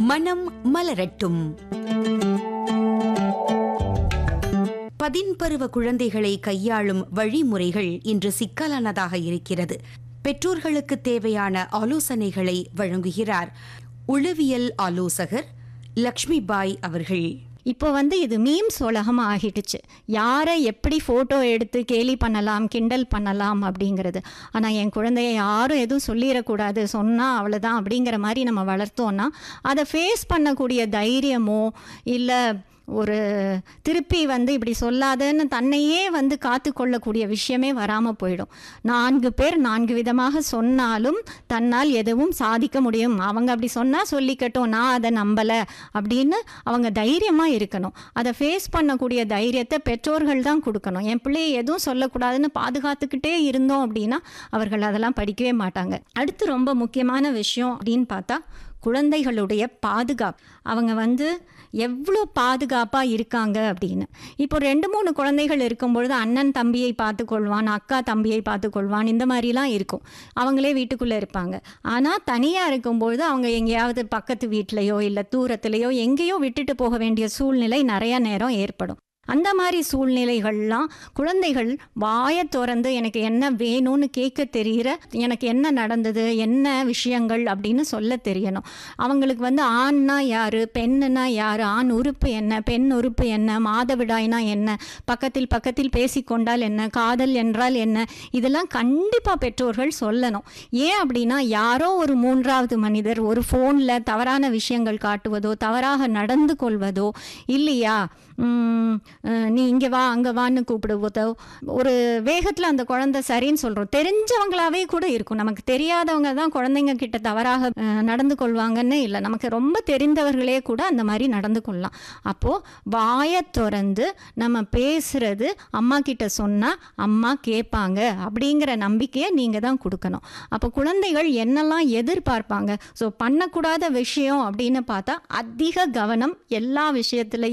மனம் மலரட்டும் பதின்பருவ குழந்தைகளை கையாளும் வழிமுறைகள் இன்று சிக்கலானதாக இருக்கிறது பெற்றோர்களுக்கு தேவையான ஆலோசனைகளை வழங்குகிறார் உளவியல் ஆலோசகர் லக்ஷ்மி பாய் அவர்கள் இப்போ வந்து இது மீம்ஸ் உலகம் ஆகிடுச்சு யாரை எப்படி ஃபோட்டோ எடுத்து கேலி பண்ணலாம் கிண்டல் பண்ணலாம் அப்படிங்கிறது ஆனால் என் குழந்தைய யாரும் எதுவும் சொல்லிடக்கூடாது சொன்னால் அவ்வளோதான் அப்படிங்கிற மாதிரி நம்ம வளர்த்தோன்னா அதை ஃபேஸ் பண்ணக்கூடிய தைரியமோ இல்லை ஒரு திருப்பி வந்து இப்படி சொல்லாதன்னு தன்னையே வந்து காத்து கொள்ளக்கூடிய விஷயமே வராமல் போயிடும் நான்கு பேர் நான்கு விதமாக சொன்னாலும் தன்னால் எதுவும் சாதிக்க முடியும் அவங்க அப்படி சொன்னால் சொல்லிக்கட்டும் நான் அதை நம்பலை அப்படின்னு அவங்க தைரியமாக இருக்கணும் அதை ஃபேஸ் பண்ணக்கூடிய தைரியத்தை பெற்றோர்கள் தான் கொடுக்கணும் என் பிள்ளையை எதுவும் சொல்லக்கூடாதுன்னு பாதுகாத்துக்கிட்டே இருந்தோம் அப்படின்னா அவர்கள் அதெல்லாம் படிக்கவே மாட்டாங்க அடுத்து ரொம்ப முக்கியமான விஷயம் அப்படின்னு பார்த்தா குழந்தைகளுடைய பாதுகாப்பு அவங்க வந்து எவ்வளோ பாதுகாப்பாக இருக்காங்க அப்படின்னு இப்போ ரெண்டு மூணு குழந்தைகள் இருக்கும்பொழுது அண்ணன் தம்பியை பார்த்துக்கொள்வான் அக்கா தம்பியை பார்த்துக்கொள்வான் இந்த மாதிரிலாம் இருக்கும் அவங்களே வீட்டுக்குள்ளே இருப்பாங்க ஆனால் தனியாக இருக்கும்பொழுது அவங்க எங்கேயாவது பக்கத்து வீட்லேயோ இல்லை தூரத்துலேயோ எங்கேயோ விட்டுட்டு போக வேண்டிய சூழ்நிலை நிறைய நேரம் ஏற்படும் அந்த மாதிரி சூழ்நிலைகள்லாம் குழந்தைகள் வாயை திறந்து எனக்கு என்ன வேணும்னு கேட்க தெரிகிற எனக்கு என்ன நடந்தது என்ன விஷயங்கள் அப்படின்னு சொல்ல தெரியணும் அவங்களுக்கு வந்து ஆண்னா யார் பெண்ணுனா யார் ஆண் உறுப்பு என்ன பெண் உறுப்பு என்ன மாதவிடாய்னா என்ன பக்கத்தில் பக்கத்தில் பேசிக்கொண்டால் என்ன காதல் என்றால் என்ன இதெல்லாம் கண்டிப்பாக பெற்றோர்கள் சொல்லணும் ஏன் அப்படின்னா யாரோ ஒரு மூன்றாவது மனிதர் ஒரு ஃபோனில் தவறான விஷயங்கள் காட்டுவதோ தவறாக நடந்து கொள்வதோ இல்லையா உம், அஹ், நீ இங்கே வா அங்கே வான்னு கூப்பிடுவதோ ஒரு வேகத்தில் அந்த குழந்தை சரின்னு சொல்கிறோம் தெரிஞ்சவங்களாவே கூட இருக்கும் நமக்கு தெரியாதவங்க தான் குழந்தைங்க கிட்ட தவறாக அஹ், நடந்து கொள்வாங்கன்னு இல்லை நமக்கு ரொம்ப தெரிந்தவர்களே கூட அந்த மாதிரி நடந்து கொள்ளலாம் அப்போது வாயை திறந்து நம்ம பேசுறது அம்மா கிட்ட சொன்னால் அம்மா கேட்பாங்க அப்படிங்கிற நம்பிக்கையை நீங்கள் தான் கொடுக்கணும் அப்போ குழந்தைகள் என்னெல்லாம் எதிர்பார்ப்பாங்க ஸோ பண்ணக்கூடாத விஷயம் அப்படின்னு பார்த்தா அதிக கவனம் எல்லா விஷயத்துலையும்